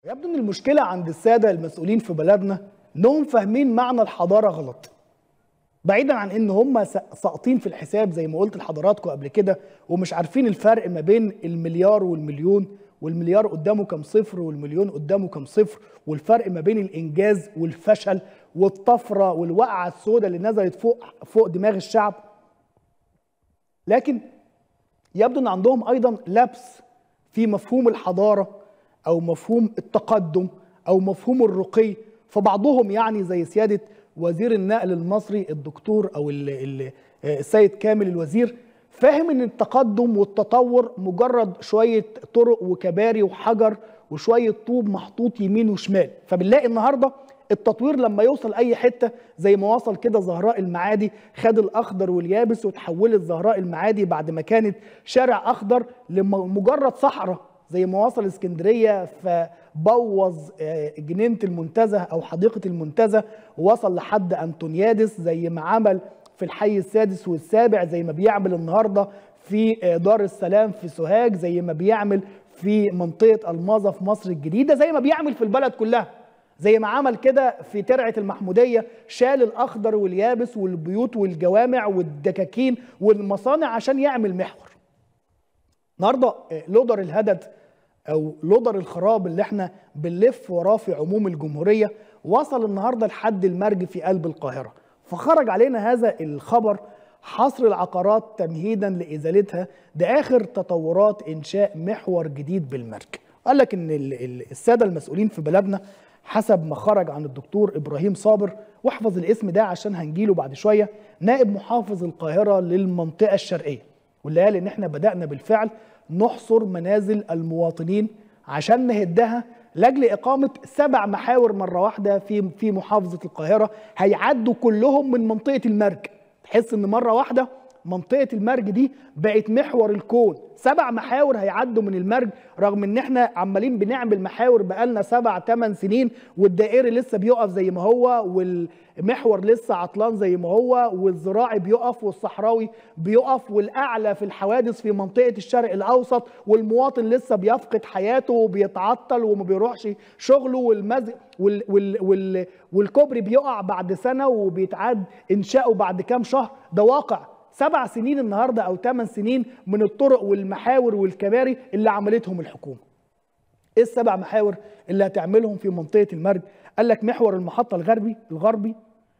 يبدو ان المشكله عند الساده المسؤولين في بلدنا انهم فاهمين معنى الحضاره غلط بعيدا عن ان هم ساقطين في الحساب زي ما قلت لحضراتكم قبل كده ومش عارفين الفرق ما بين المليار والمليون والمليار قدامه كام صفر والمليون قدامه كام صفر والفرق ما بين الانجاز والفشل والطفره والوقعه السوداء اللي نزلت فوق فوق دماغ الشعب لكن يبدو ان عندهم ايضا لبس في مفهوم الحضاره او مفهوم التقدم او مفهوم الرقي فبعضهم يعني زي سياده وزير النقل المصري الدكتور او ال ال السيد كامل الوزير فاهم ان التقدم والتطور مجرد شويه طرق وكباري وحجر وشويه طوب محطوط يمين وشمال فبنلاقي النهارده التطوير لما يوصل اي حته زي ما وصل كده زهراء المعادي خد الاخضر واليابس وتحولت زهراء المعادي بعد ما كانت شارع اخضر لمجرد صحراء زي ما وصل اسكندريه فبوظ جنينه المنتزه او حديقه المنتزه ووصل لحد انطونيادس زي ما عمل في الحي السادس والسابع زي ما بيعمل النهارده في دار السلام في سوهاج زي ما بيعمل في منطقه الماظه في مصر الجديده زي ما بيعمل في البلد كلها زي ما عمل كده في ترعه المحموديه شال الاخضر واليابس والبيوت والجوامع والدكاكين والمصانع عشان يعمل محور النهارده لودر الهدد او لودر الخراب اللي احنا بنلف وراه في عموم الجمهوريه وصل النهارده لحد المرج في قلب القاهره فخرج علينا هذا الخبر حصر العقارات تمهيدا لازالتها ده اخر تطورات انشاء محور جديد بالمرج قال لك ان الساده المسؤولين في بلدنا حسب ما خرج عن الدكتور ابراهيم صابر واحفظ الاسم ده عشان هنجيله بعد شويه نائب محافظ القاهره للمنطقه الشرقيه واللي قال ان احنا بدانا بالفعل نحصر منازل المواطنين عشان نهدها لاجل اقامه سبع محاور مره واحده في في محافظه القاهره هيعدوا كلهم من منطقه المرج تحس ان مره واحده منطقه المرج دي بقت محور الكون سبع محاور هيعدوا من المرج رغم ان احنا عمالين بنعمل محاور بقالنا سبع ثمان سنين والدائري لسه بيقف زي ما هو والمحور لسه عطلان زي ما هو والزراعي بيقف والصحراوي بيقف والاعلى في الحوادث في منطقه الشرق الاوسط والمواطن لسه بيفقد حياته وبيتعطل وما بيروحش شغله والمز وال وال وال والكوبري بيقع بعد سنه وبيتعاد انشاؤه بعد كام شهر ده واقع سبع سنين النهارده او ثمان سنين من الطرق والمحاور والكباري اللي عملتهم الحكومه. ايه السبع محاور اللي هتعملهم في منطقه المرج؟ قال لك محور المحطه الغربي الغربي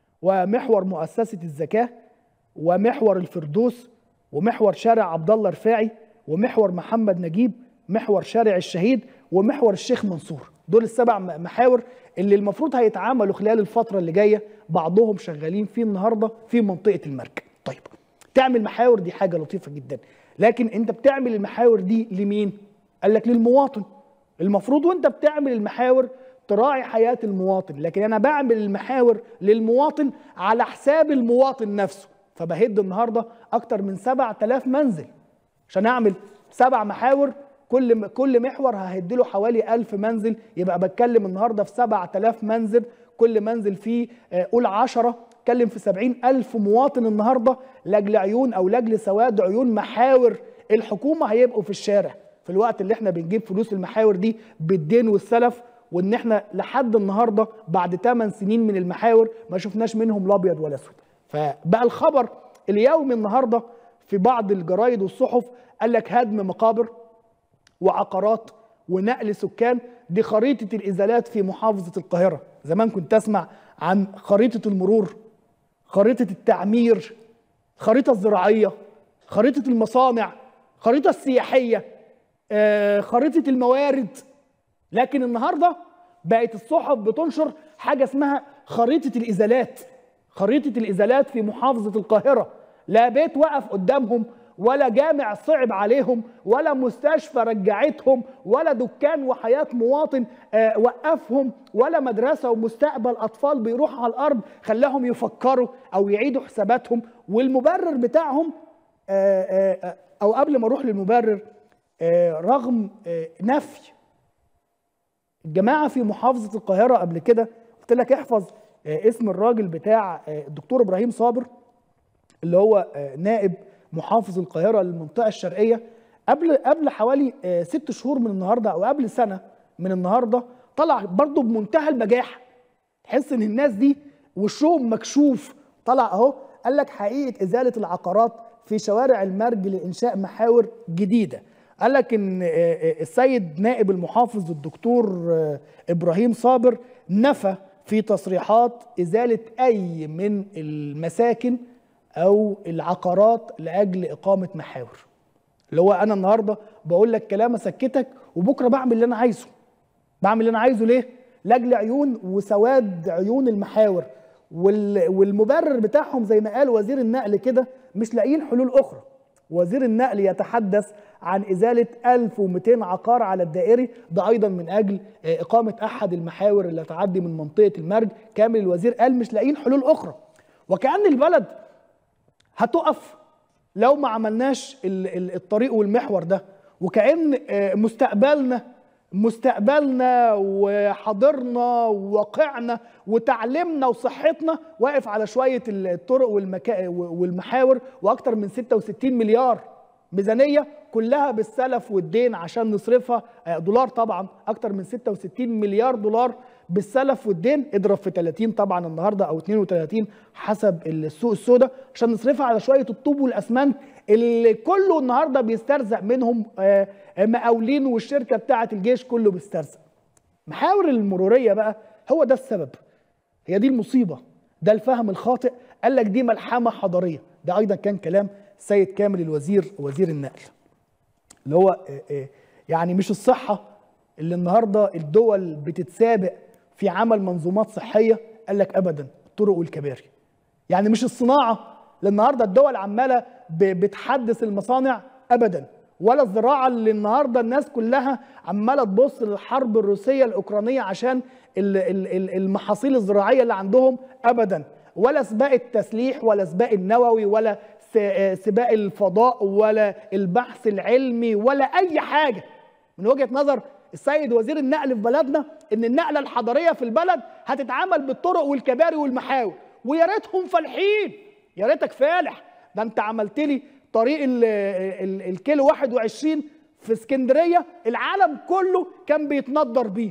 ومحور مؤسسه الزكاه ومحور الفردوس ومحور شارع عبد الله رفاعي ومحور محمد نجيب محور شارع الشهيد ومحور الشيخ منصور دول السبع محاور اللي المفروض هيتعاملوا خلال الفتره اللي جايه بعضهم شغالين فيه النهارده في منطقه المرج. طيب تعمل محاور دي حاجه لطيفه جدا لكن انت بتعمل المحاور دي لمين قال لك للمواطن المفروض وانت بتعمل المحاور تراعي حياه المواطن لكن انا بعمل المحاور للمواطن على حساب المواطن نفسه فبهد النهارده اكتر من 7000 منزل عشان اعمل سبع محاور كل كل محور ههد له حوالي 1000 منزل يبقى بتكلم النهارده في 7000 منزل كل منزل فيه قول 10 اتكلم في 70 ألف مواطن النهاردة لأجل عيون أو لأجل سواد عيون محاور الحكومة هيبقوا في الشارع في الوقت اللي احنا بنجيب فلوس المحاور دي بالدين والسلف وان احنا لحد النهارده بعد 8 سنين من المحاور ما شفناش منهم لا ابيض ولا اسود فبقى الخبر اليومي النهارده في بعض الجرايد والصحف قال لك هدم مقابر وعقارات ونقل سكان دي خريطه الازالات في محافظه القاهره زمان كنت اسمع عن خريطه المرور خريطة التعمير خريطة الزراعية خريطة المصانع خريطة السياحية خريطة الموارد لكن النهاردة بقت الصحف بتنشر حاجة اسمها خريطة الإزالات خريطة الإزالات في محافظة القاهرة لا بيت وقف قدامهم ولا جامع صعب عليهم ولا مستشفى رجعتهم ولا دكان وحياة مواطن آه وقفهم ولا مدرسة ومستقبل أطفال بيروحوا على الأرض خلاهم يفكروا أو يعيدوا حساباتهم والمبرر بتاعهم آه آه أو قبل ما أروح للمبرر رغم نفي الجماعة في محافظة القاهرة قبل كده قلت لك احفظ اسم الراجل بتاع الدكتور إبراهيم صابر اللي هو نائب محافظ القاهره للمنطقه الشرقيه قبل قبل حوالي ست شهور من النهارده او قبل سنه من النهارده طلع برضه بمنتهى البجاحه تحس ان الناس دي وشهم مكشوف طلع اهو قال لك حقيقه ازاله العقارات في شوارع المرج لانشاء محاور جديده قال لك ان السيد نائب المحافظ الدكتور ابراهيم صابر نفى في تصريحات ازاله اي من المساكن او العقارات لاجل اقامه محاور اللي هو انا النهارده بقول لك كلام اسكتك وبكره بعمل اللي انا عايزه بعمل اللي انا عايزه ليه لاجل عيون وسواد عيون المحاور والمبرر بتاعهم زي ما قال وزير النقل كده مش لاقيين حلول اخرى وزير النقل يتحدث عن ازاله 1200 عقار على الدائري ده ايضا من اجل اقامه احد المحاور اللي تعدي من منطقه المرج كامل الوزير قال مش لاقيين حلول اخرى وكان البلد هتقف لو ما عملناش الطريق والمحور ده وكأن مستقبلنا مستقبلنا وحاضرنا وواقعنا وتعليمنا وصحتنا واقف على شويه الطرق والمكا... والمحاور واكثر من 66 مليار ميزانيه كلها بالسلف والدين عشان نصرفها دولار طبعا اكثر من 66 مليار دولار بالسلف والدين اضرب في 30 طبعا النهارده او 32 حسب السوق السوداء عشان نصرفها على شويه الطوب والاسمنت اللي كله النهارده بيسترزق منهم مقاولين والشركه بتاعه الجيش كله بيسترزق. محاور المروريه بقى هو ده السبب. هي دي المصيبه ده الفهم الخاطئ قال لك دي ملحمه حضاريه ده ايضا كان كلام السيد كامل الوزير وزير النقل. اللي هو يعني مش الصحه اللي النهارده الدول بتتسابق في عمل منظومات صحيه قال لك ابدا الطرق والكباري. يعني مش الصناعه اللي النهارده الدول عماله بتحدث المصانع ابدا ولا الزراعه اللي النهارده الناس كلها عماله تبص للحرب الروسيه الاوكرانيه عشان المحاصيل الزراعيه اللي عندهم ابدا ولا سباق التسليح ولا سباق النووي ولا سباق الفضاء ولا البحث العلمي ولا اي حاجه من وجهه نظر السيد وزير النقل في بلدنا ان النقله الحضاريه في البلد هتتعمل بالطرق والكباري والمحاور ويا ريتهم فالحين يا ريتك فالح ده انت عملت لي طريق ال ال الكيلو 21 في اسكندريه العالم كله كان بيتنضر بيه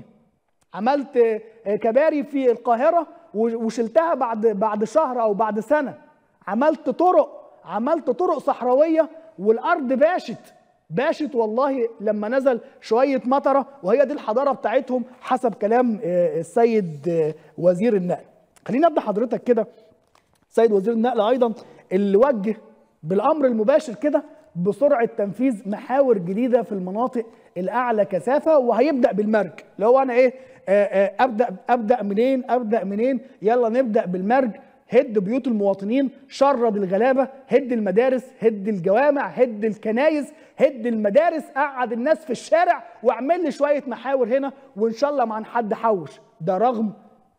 عملت كباري في القاهره وشلتها بعد بعد شهر او بعد سنه عملت طرق عملت طرق صحراويه والارض باشت باشت والله لما نزل شويه مطره وهي دي الحضاره بتاعتهم حسب كلام السيد وزير النقل خليني ابدا حضرتك كده سيد وزير النقل ايضا اللي وجه بالامر المباشر كده بسرعه تنفيذ محاور جديده في المناطق الاعلى كثافه وهيبدا بالمرج اللي هو انا ايه آآ آآ ابدا ابدا منين ابدا منين يلا نبدا بالمرج هد بيوت المواطنين شرد الغلابه هد المدارس هد الجوامع هد الكنايس هد المدارس قعد الناس في الشارع واعمل لي شويه محاور هنا وان شاء الله ما عن حد حوش ده رغم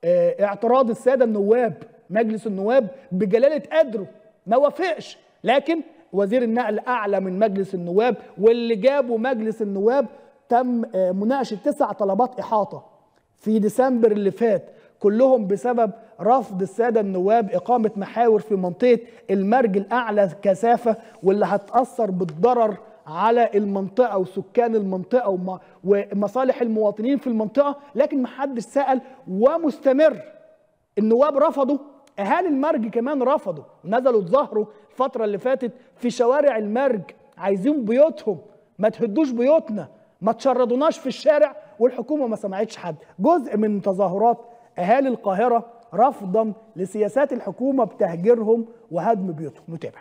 اعتراض الساده النواب مجلس النواب بجلاله قدره ما وافقش لكن وزير النقل اعلى من مجلس النواب واللي جابوا مجلس النواب تم مناقشه تسع طلبات احاطه في ديسمبر اللي فات كلهم بسبب رفض الساده النواب اقامه محاور في منطقه المرج الاعلى كثافه واللي هتاثر بالضرر على المنطقه وسكان المنطقه ومصالح المواطنين في المنطقه لكن محدش سال ومستمر النواب رفضوا اهالي المرج كمان رفضوا نزلوا اتظاهروا الفتره اللي فاتت في شوارع المرج عايزين بيوتهم ما تهدوش بيوتنا ما تشردوناش في الشارع والحكومه ما سمعتش حد جزء من تظاهرات اهالي القاهره رفضا لسياسات الحكومه بتهجيرهم وهدم بيوتهم نتابع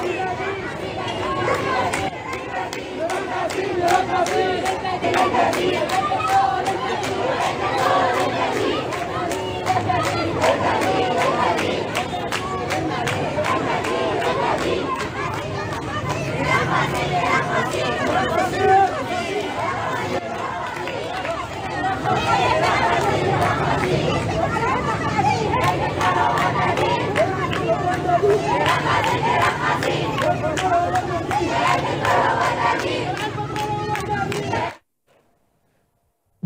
Democracia!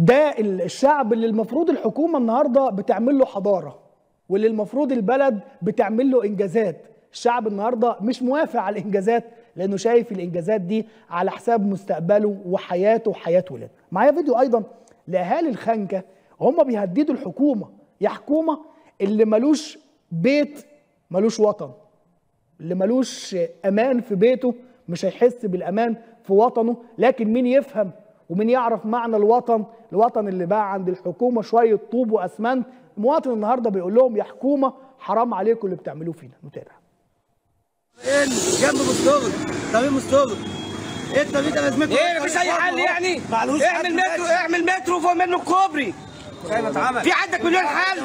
ده ال- الشعب اللي المفروض الحكومه النهارده بتعمل له حضاره واللي المفروض البلد بتعمل له انجازات الشعب النهارده مش موافق على الانجازات لانه شايف الانجازات دي على حساب مستقبله وحياته وحياه ولاده معايا فيديو ايضا لاهالي الخنكه هم بيهددوا الحكومه يا حكومه اللي ملوش بيت ملوش وطن اللي ملوش امان في بيته مش هيحس بالامان في وطنه لكن مين يفهم ومين يعرف معنى الوطن الوطن اللي بقى عند الحكومه شويه طوب واسمنت المواطن النهارده بيقول لهم يا حكومه حرام عليكم اللي بتعملوه فينا نتابع فين جنب مستغل طبيب مستغل ايه الطبيب ده لازمته ايه مفيش اي حل يعني معلوش اعمل مترو اعمل مترو فوق منه الكوبري في عندك مليون حل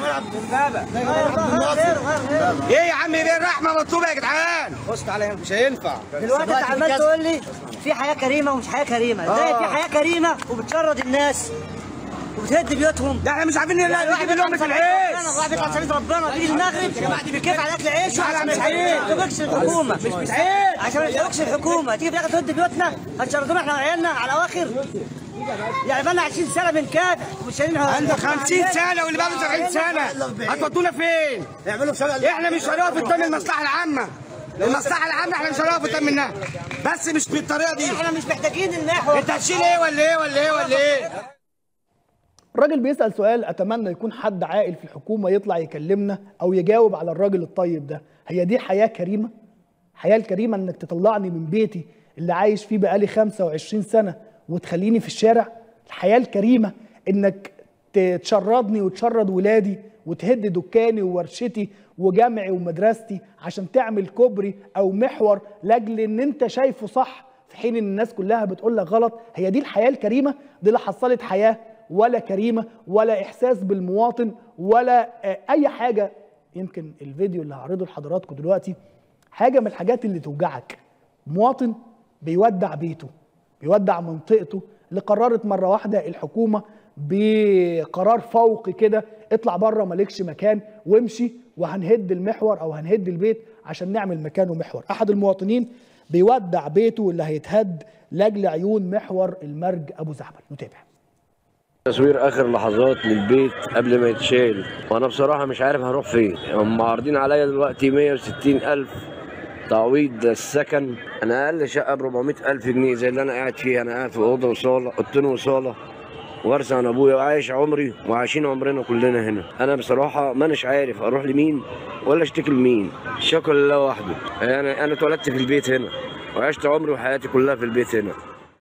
ايه يا عم ايه الرحمه مطلوبه يا جدعان بص تعالى هنا مش هينفع دلوقتي انت عمال تقول لي في حياه كريمه ومش حياه كريمه ازاي في حياه كريمه وبتشرد الناس وبتهد بيوتهم ده احنا مش عارفين نجيب لهم في العيش واحد بيطلع سبيل ربنا بيجي المغرب كيف على اكل عيش عشان مش ما عيش. تبكش الحكومه مش عيش عشان ما تبكش الحكومه تيجي في الاخر تهد بيوتنا هتشردونا احنا وعيالنا على اواخر يعني بقالنا 20 سنه بنكافح ومش شايلين عندك 50 سنه واللي بقى 70 سنه هتودونا فين؟ يعملوا في شغل احنا مش هنقف قدام المصلحه العامه المصلحه العامه احنا مش هنقف قدام منها بس مش بالطريقه دي احنا مش محتاجين المحور انت هتشيل ايه ولا ايه ولا ايه ولا ايه؟ الراجل بيسأل سؤال أتمنى يكون حد عاقل في الحكومة يطلع يكلمنا أو يجاوب على الراجل الطيب ده هي دي حياة كريمة؟ حياة الكريمة إنك تطلعني من بيتي اللي عايش فيه بقالي 25 سنة وتخليني في الشارع؟ الحياة الكريمة إنك ت- تشردني وتشرد ولادي وتهد دكاني وورشتي وجامعي ومدرستي عشان تعمل كوبري أو محور لأجل إن أنت شايفه صح في حين إن الناس كلها بتقول لك غلط هي دي الحياة الكريمة دي اللي حصلت حياة ولا كريمه ولا احساس بالمواطن ولا آه، اي حاجه يمكن الفيديو اللي هعرضه لحضراتكم دلوقتي حاجه من الحاجات اللي توجعك مواطن بيودع بيته بيودع منطقته اللي قررت مره واحده الحكومه بقرار فوقي كده اطلع بره مالكش مكان وامشي وهنهد المحور او هنهد البيت عشان نعمل مكانه محور احد المواطنين بيودع بيته اللي هيتهد لاجل عيون محور المرج ابو زعبل نتابع تصوير اخر لحظات للبيت قبل ما يتشال وانا بصراحه مش عارف هروح فين هم عارضين عليا دلوقتي 160 الف تعويض السكن انا اقل شقه ب 400 الف جنيه زي اللي انا قاعد فيها انا قاعد في اوضه وصاله اوضتين وصاله وارثه عن ابويا وعايش عمري وعايشين عمرنا كلنا هنا انا بصراحه مانيش عارف اروح لمين ولا اشتكي لمين الشكر لله وحده انا انا اتولدت في البيت هنا وعشت عمري وحياتي كلها في البيت هنا